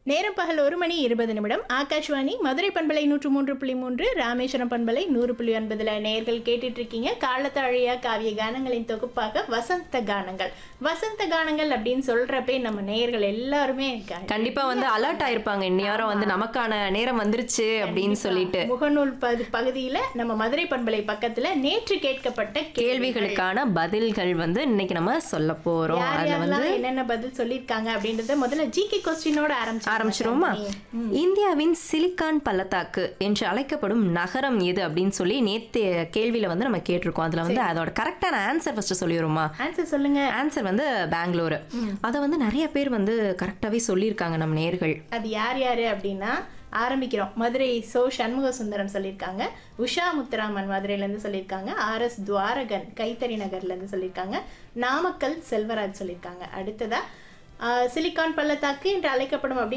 நேரம் பகல் ஒரு மணி இருபது நிமிடம் ஆகாஷ்வாணி மதுரை பண்பலை நூற்று மூன்று புள்ளி மூன்று ராமேஸ்வரம் பண்பலை நூறு புள்ளி ஒன்பதுல நேர்கள் கேட்டுட்டு இருக்கீங்க காலத்தாழியா காவிய கானங்களின் தொகுப்பாக வசந்த கானங்கள் வசந்த கானங்கள் அப்படின்னு சொல்றப்பே நம்ம நேயர்கள் எல்லாருமே க- கண்டிப்பா வந்து அலர்ட் ஆயிருப்பாங்க இந்நேரம் வந்து நமக்கான நேரம் வந்துருச்சு அப்படின்னு சொல்லிட்டு முகநூல் பகு- பகுதியில நம்ம மதுரை பண்பலை பக்கத்துல நேற்று கேட்கப்பட்ட கேள்விகள் கேள்விகளுக்கான பதில்கள் வந்து இன்னைக்கு நம்ம சொல்ல போறோம் யார் அதுல வந்து யாரெல்லாம் என்னென்ன பதில் சொல்லியிருக்காங்க அப்படின்றத முதல்ல ஜிகே கொஸ்டினோட ஆரம்பிச்சு ஆரம்பிச்சிருவோமா இந்தியாவின் சிலிக்கான் பள்ளத்தாக்கு என்று அழைக்கப்படும் நகரம் எது அப்படின்னு சொல்லி நேத்து கேள்வியில வந்து நம்ம கேட்டிருக்கோம் அதுல வந்து அதோட கரெக்டான ஆன்சர் ஃபர்ஸ்ட் சொல்லிடுமா ஆன்சர் சொல்லுங்க ஆன்சர் வந்து பெங்களூரு அதை வந்து நிறைய பேர் வந்து கரெக்டாவே சொல்லியிருக்காங்க நம்ம நேர்கள் அது யார் யாரு அப்படின்னா ஆரம்பிக்கிறோம் மதுரை சோ சண்முக சுந்தரம் சொல்லியிருக்காங்க உஷா முத்துராமன் மதுரையிலேருந்து சொல்லியிருக்காங்க ஆர் எஸ் துவாரகன் கைத்தறி நகர்லேருந்து சொல்லியிருக்காங்க நாமக்கல் செல்வராஜ் சொல்லியிருக்காங்க அடுத்ததா ஆஹ், சிலிக்கான் பள்ளத்தாக்கு என்று அழைக்கப்படும் அப்படின்னு